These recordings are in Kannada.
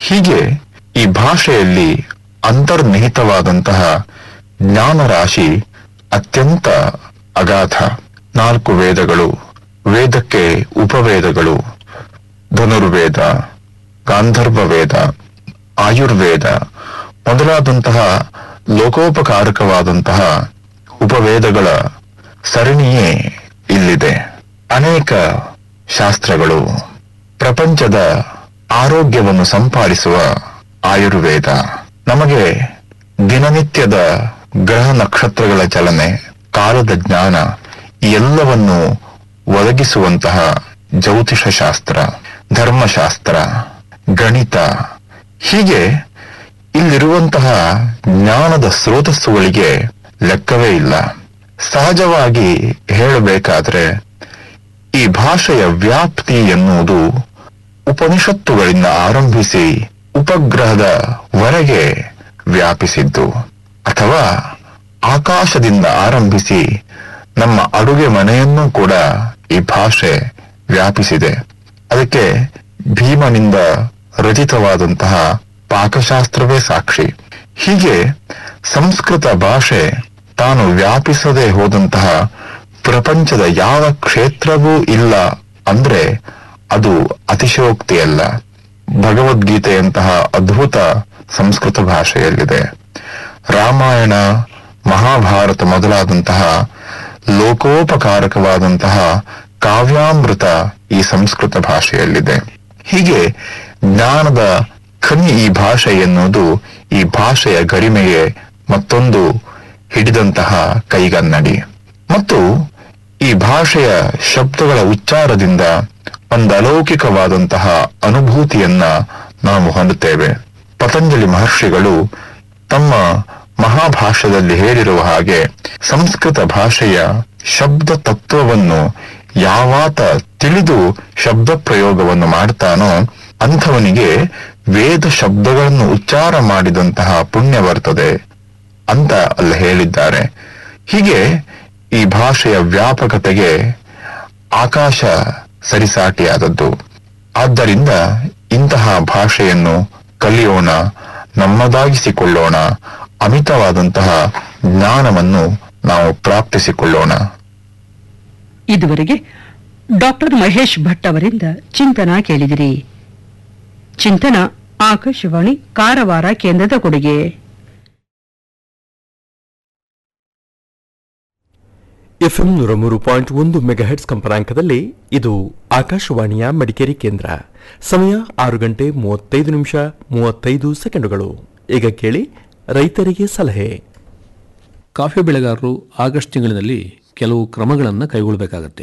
ಹೀಗೆ ಈ ಭಾಷೆಯಲ್ಲಿ ಅಂತರ್ನಿಹಿತವಾದಂತಹ ಜ್ಞಾನ ರಾಶಿ ಅತ್ಯಂತ ಅಗಾಧ ನಾಲ್ಕು ವೇದಗಳು ವೇದಕ್ಕೆ ಉಪವೇದಗಳು ಧನುರ್ವೇದ ಗಾಂಧರ್ವ ವೇದ ಆಯುರ್ವೇದ ಮೊದಲಾದಂತಹ ಲೋಕೋಪಕಾರಕವಾದಂತಹ ಉಪವೇದಗಳ ಸರಣಿಯೇ ಇಲ್ಲಿದೆ ಅನೇಕ ಶಾಸ್ತ್ರಗಳು ಪ್ರಪಂಚದ ಆರೋಗ್ಯವನ್ನು ಸಂಪಾದಿಸುವ ಆಯುರ್ವೇದ ನಮಗೆ ದಿನನಿತ್ಯದ ಗ್ರಹ ನಕ್ಷತ್ರಗಳ ಚಲನೆ ಕಾಲದ ಜ್ಞಾನ ಈ ಎಲ್ಲವನ್ನು ಒದಗಿಸುವಂತಹ ಜ್ಯೋತಿಷ ಶಾಸ್ತ್ರ ಧರ್ಮಶಾಸ್ತ್ರ ಗಣಿತ ಹೀಗೆ ಇಲ್ಲಿರುವಂತಹ ಜ್ಞಾನದ ಸ್ರೋತಸ್ಸುಗಳಿಗೆ ಲೆಕ್ಕವೇ ಇಲ್ಲ ಸಹಜವಾಗಿ ಹೇಳಬೇಕಾದ್ರೆ ಈ ಭಾಷೆಯ ವ್ಯಾಪ್ತಿ ಎನ್ನುವುದು ಉಪನಿಷತ್ತುಗಳಿಂದ ಆರಂಭಿಸಿ ಉಪಗ್ರಹದ ವರೆಗೆ ವ್ಯಾಪಿಸಿದ್ದು ಅಥವಾ ಆಕಾಶದಿಂದ ಆರಂಭಿಸಿ ನಮ್ಮ ಅಡುಗೆ ಮನೆಯನ್ನು ಕೂಡ ಈ ಭಾಷೆ ವ್ಯಾಪಿಸಿದೆ ಅದಕ್ಕೆ ಭೀಮನಿಂದ ರಚಿತವಾದಂತಹ ಪಾಕಶಾಸ್ತ್ರವೇ ಸಾಕ್ಷಿ ಹೀಗೆ ಸಂಸ್ಕೃತ ಭಾಷೆ ತಾನು ವ್ಯಾಪಿಸದೆ ಹೋದಂತಹ ಪ್ರಪಂಚದ ಯಾವ ಕ್ಷೇತ್ರವೂ ಇಲ್ಲ ಅಂದ್ರೆ ಅದು ಅತಿಶಯೋಕ್ತಿಯಲ್ಲ ಭಗವದ್ಗೀತೆಯಂತಹ ಅದ್ಭುತ ಸಂಸ್ಕೃತ ಭಾಷೆಯಲ್ಲಿದೆ ರಾಮಾಯಣ ಮಹಾಭಾರತ ಮೊದಲಾದಂತಹ ಲೋಕೋಪಕಾರಕವಾದಂತಹ ಕಾವ್ಯಾಮೃತ ಈ ಸಂಸ್ಕೃತ ಭಾಷೆಯಲ್ಲಿದೆ ಹೀಗೆ ಜ್ಞಾನದ ಖನಿ ಈ ಭಾಷೆ ಎನ್ನುವುದು ಈ ಭಾಷೆಯ ಗರಿಮೆಗೆ ಮತ್ತೊಂದು ಹಿಡಿದಂತಹ ಕೈಗನ್ನಡಿ ಮತ್ತು ಈ ಭಾಷೆಯ ಶಬ್ದಗಳ ಉಚ್ಚಾರದಿಂದ ಒಂದು ಅಲೌಕಿಕವಾದಂತಹ ಅನುಭೂತಿಯನ್ನ ನಾವು ಹೊಂದುತ್ತೇವೆ ಪತಂಜಲಿ ಮಹರ್ಷಿಗಳು ತಮ್ಮ ಮಹಾಭಾಷ್ಯದಲ್ಲಿ ಹೇಳಿರುವ ಹಾಗೆ ಸಂಸ್ಕೃತ ಭಾಷೆಯ ಶಬ್ದ ತತ್ವವನ್ನು ಯಾವಾತ ತಿಳಿದು ಶಬ್ದ ಪ್ರಯೋಗವನ್ನು ಮಾಡ್ತಾನೋ ಅಂಥವನಿಗೆ ವೇದ ಶಬ್ದಗಳನ್ನು ಉಚ್ಚಾರ ಮಾಡಿದಂತಹ ಪುಣ್ಯ ಬರ್ತದೆ ಅಂತ ಅಲ್ಲಿ ಹೇಳಿದ್ದಾರೆ ಹೀಗೆ ಈ ಭಾಷೆಯ ವ್ಯಾಪಕತೆಗೆ ಆಕಾಶ ಸರಿಸಾಟಿಯಾದದ್ದು ಆದ್ದರಿಂದ ಇಂತಹ ಭಾಷೆಯನ್ನು ಕಲಿಯೋಣ ನಮ್ಮದಾಗಿಸಿಕೊಳ್ಳೋಣ ಅಮಿತವಾದಂತಹ ಜ್ಞಾನವನ್ನು ನಾವು ಪ್ರಾಪ್ತಿಸಿಕೊಳ್ಳೋಣ ಇದುವರೆಗೆ ಡಾಕ್ಟರ್ ಮಹೇಶ್ ಭಟ್ ಅವರಿಂದ ಚಿಂತನ ಕೇಳಿದಿರಿ ಚಿಂತನ ಆಕಾಶವಾಣಿ ಕಾರವಾರ ಕೇಂದ್ರದ ಕೊಡುಗೆ ಎಫ್ಎಂ ನೂರ ಮೂರು ಪಾಯಿಂಟ್ ಒಂದು ಮೆಗಾಹೆಟ್ಸ್ ಕಂಪನಾಂಕದಲ್ಲಿ ಇದು ಆಕಾಶವಾಣಿಯ ಮಡಿಕೇರಿ ಕೇಂದ್ರ ಸಮಯ ಆರು ಗಂಟೆ ಮೂವತ್ತೈದು ನಿಮಿಷ ಮೂವತ್ತೈದು ಸೆಕೆಂಡುಗಳು ಈಗ ಕೇಳಿ ರೈತರಿಗೆ ಸಲಹೆ ಕಾಫಿ ಬೆಳೆಗಾರರು ಆಗಸ್ಟ್ ತಿಂಗಳಿನಲ್ಲಿ ಕೆಲವು ಕ್ರಮಗಳನ್ನು ಕೈಗೊಳ್ಳಬೇಕಾಗತ್ತೆ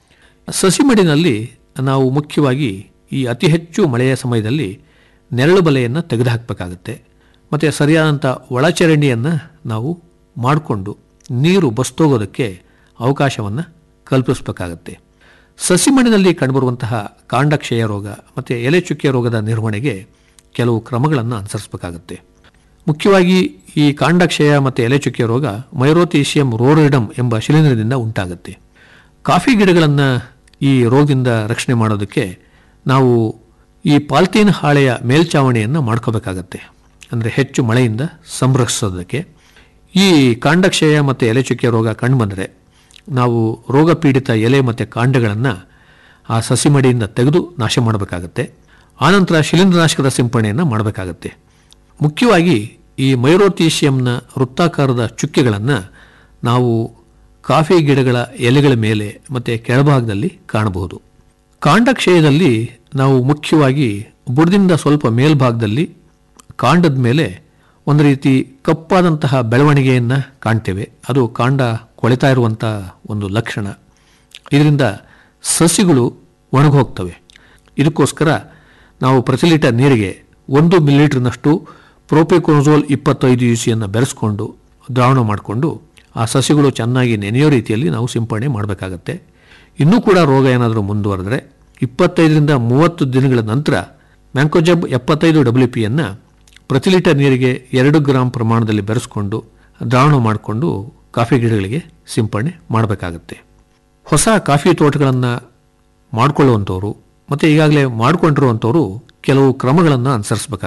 ಸಸಿ ಮಡಿನಲ್ಲಿ ನಾವು ಮುಖ್ಯವಾಗಿ ಈ ಅತಿ ಹೆಚ್ಚು ಮಳೆಯ ಸಮಯದಲ್ಲಿ ನೆರಳು ಬಲೆಯನ್ನು ತೆಗೆದುಹಾಕಬೇಕಾಗತ್ತೆ ಮತ್ತು ಸರಿಯಾದಂಥ ಒಳಚರಂಡಿಯನ್ನು ನಾವು ಮಾಡಿಕೊಂಡು ನೀರು ಬಸ್ತೋಗೋದಕ್ಕೆ ಅವಕಾಶವನ್ನು ಕಲ್ಪಿಸಬೇಕಾಗತ್ತೆ ಸಸಿ ಮಣ್ಣಿನಲ್ಲಿ ಕಂಡುಬರುವಂತಹ ಕಾಂಡಕ್ಷಯ ರೋಗ ಮತ್ತು ಎಲೆ ಚುಕ್ಕೆ ರೋಗದ ನಿರ್ವಹಣೆಗೆ ಕೆಲವು ಕ್ರಮಗಳನ್ನು ಅನುಸರಿಸಬೇಕಾಗತ್ತೆ ಮುಖ್ಯವಾಗಿ ಈ ಕಾಂಡಕ್ಷಯ ಮತ್ತು ಎಲೆ ಚುಕ್ಕೆ ರೋಗ ಮೈರೋತೀಶಿಯಂ ರೋರಿಡಮ್ ಎಂಬ ಶಿಲೀಂಧ್ರದಿಂದ ಉಂಟಾಗುತ್ತೆ ಕಾಫಿ ಗಿಡಗಳನ್ನು ಈ ರೋಗದಿಂದ ರಕ್ಷಣೆ ಮಾಡೋದಕ್ಕೆ ನಾವು ಈ ಪಾಲ್ತೀನ್ ಹಾಳೆಯ ಮೇಲ್ಚಾವಣಿಯನ್ನು ಮಾಡ್ಕೋಬೇಕಾಗತ್ತೆ ಅಂದರೆ ಹೆಚ್ಚು ಮಳೆಯಿಂದ ಸಂರಕ್ಷಿಸೋದಕ್ಕೆ ಈ ಕಾಂಡಕ್ಷಯ ಮತ್ತು ಎಲೆ ಚುಕ್ಕೆ ರೋಗ ಕಂಡುಬಂದರೆ ನಾವು ರೋಗ ಪೀಡಿತ ಎಲೆ ಮತ್ತು ಕಾಂಡಗಳನ್ನು ಆ ಸಸಿ ಮಡಿಯಿಂದ ತೆಗೆದು ನಾಶ ಮಾಡಬೇಕಾಗತ್ತೆ ಆನಂತರ ಶಿಲೀಂಧ್ರನಾಶಕದ ಸಿಂಪಡಣೆಯನ್ನು ಮಾಡಬೇಕಾಗತ್ತೆ ಮುಖ್ಯವಾಗಿ ಈ ಮೈರೋತೀಶಿಯಂನ ವೃತ್ತಾಕಾರದ ಚುಕ್ಕೆಗಳನ್ನು ನಾವು ಕಾಫಿ ಗಿಡಗಳ ಎಲೆಗಳ ಮೇಲೆ ಮತ್ತು ಕೆಳಭಾಗದಲ್ಲಿ ಕಾಣಬಹುದು ಕಾಂಡಕ್ಷಯದಲ್ಲಿ ನಾವು ಮುಖ್ಯವಾಗಿ ಬುಡದಿಂದ ಸ್ವಲ್ಪ ಮೇಲ್ಭಾಗದಲ್ಲಿ ಕಾಂಡದ ಮೇಲೆ ಒಂದು ರೀತಿ ಕಪ್ಪಾದಂತಹ ಬೆಳವಣಿಗೆಯನ್ನು ಕಾಣ್ತೇವೆ ಅದು ಕಾಂಡ ಕೊಳೆತಾ ಇರುವಂಥ ಒಂದು ಲಕ್ಷಣ ಇದರಿಂದ ಸಸಿಗಳು ಒಣಗೋಗ್ತವೆ ಇದಕ್ಕೋಸ್ಕರ ನಾವು ಪ್ರತಿ ಲೀಟರ್ ನೀರಿಗೆ ಒಂದು ಮಿಲಿಲೀಟರ್ನಷ್ಟು ಪ್ರೋಪೆಕೋನಜೋಲ್ ಇಪ್ಪತ್ತೈದು ಯು ಸಿಯನ್ನು ಬೆರೆಸ್ಕೊಂಡು ದ್ರಾವಣ ಮಾಡಿಕೊಂಡು ಆ ಸಸಿಗಳು ಚೆನ್ನಾಗಿ ನೆನೆಯೋ ರೀತಿಯಲ್ಲಿ ನಾವು ಸಿಂಪಡಣೆ ಮಾಡಬೇಕಾಗತ್ತೆ ಇನ್ನೂ ಕೂಡ ರೋಗ ಏನಾದರೂ ಮುಂದುವರೆದರೆ ಇಪ್ಪತ್ತೈದರಿಂದ ಮೂವತ್ತು ದಿನಗಳ ನಂತರ ಮ್ಯಾಂಕೋಜಬ್ ಎಪ್ಪತ್ತೈದು ಡಬ್ಲ್ಯೂ ಪಿಯನ್ನು ಪ್ರತಿ ಲೀಟರ್ ನೀರಿಗೆ ಎರಡು ಗ್ರಾಂ ಪ್ರಮಾಣದಲ್ಲಿ ಬೆರೆಸ್ಕೊಂಡು ದ್ರಾವಣ ಮಾಡಿಕೊಂಡು ಕಾಫಿ ಗಿಡಗಳಿಗೆ ಸಿಂಪಡಣೆ ಮಾಡಬೇಕಾಗತ್ತೆ ಹೊಸ ಕಾಫಿ ತೋಟಗಳನ್ನು ಮಾಡಿಕೊಳ್ಳುವಂಥವ್ರು ಮತ್ತು ಈಗಾಗಲೇ ಮಾಡಿಕೊಂಡಿರುವಂಥವ್ರು ಕೆಲವು ಕ್ರಮಗಳನ್ನು ಅನುಸರಿಸಬೇಕಾಗುತ್ತೆ